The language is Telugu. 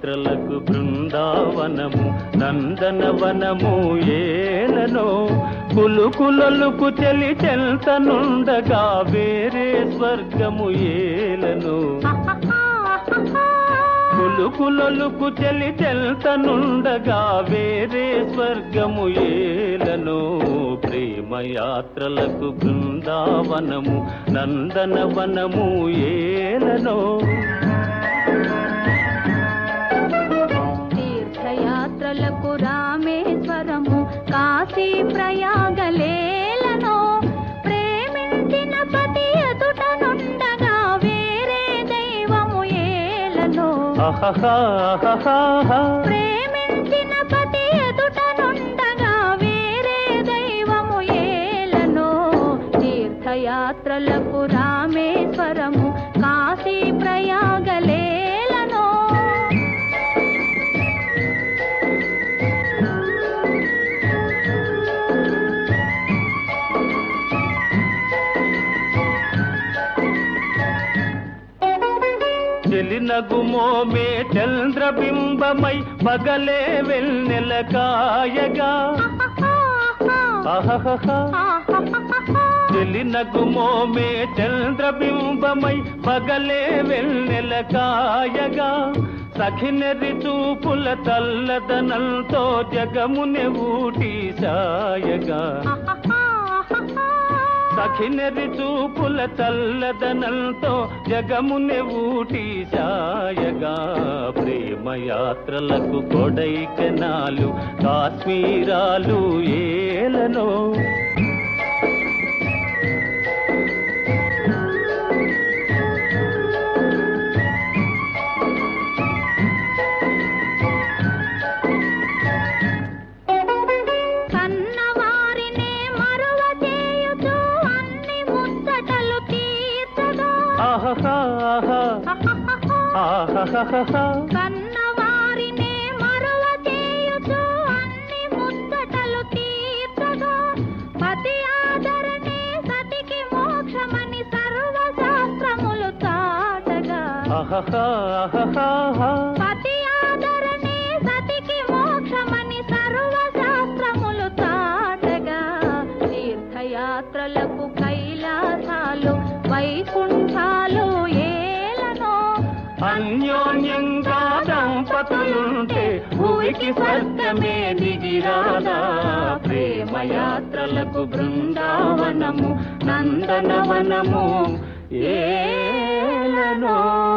యాత్రలకు బృందావనము నందనవనము ఏలనో కులుకులలుకు చెలి చెల్తనుండగా వేరే స్వర్గము ఏలను కులుకులలుకు చెలి చెల్తనుండగా వేరే స్వర్గము ఏలను ప్రేమ యాత్రలకు బృందావనము నందనవనము ఏలను తీర్థయాత్రలకు రామేశ్వరము కాశీ ప్రయాగలేలను ప్రేమించిన పతి ఎదుట నుండగా వేరే దైవము ఏలను అహహా ప్రేమించిన పతి ఎదుట నుండగా వేరే దైవము ఏలను తీర్థయాత్రలకు రామేశ్వరము కాశీ ప్రయాగలేలను చెలినగుమోమే చంద్రబింబమై పగలే వెన్నెల కాయగా అహహహా చెలినగుమోమే చంద్రబింబమై పగలే వెన్నెల కాయగా సఖినరి చూపుల తల్లదనంతో జగముని ఊటి సాయగా సఖినరి చూపుల చల్లదనంతో జగముని ఊటి సాయగా ప్రేమ యాత్రలకు కొడైకెనాలు కాశ్మీరాలు ఏలనో కన్నవారినే మరువ చేయుచు అన్ని ముచ్చటలు తీర్చగా ఆహాహా ఆహాహా కన్నవారినే మరువ చేయుచు అన్ని ముచ్చటలు తీర్చగా పతి ఆదరణే సతికి మోక్షమని సర్వశాస్త్రములు చాటగా ఆహాహా పతి ఆదరణే సతికి మోక్షమని సర్వశాస్త్రములు చాటగా తీర్థయాత్రలకు కైలాసాలు వైకుంఠాలు ఏలనో అన్యోన్యంగా దంపతులుంటే భూమికి స్వర్గమే దిగిరాదా ప్రేమ యాత్రలకు బృందావనము నందనవనము ఏలనో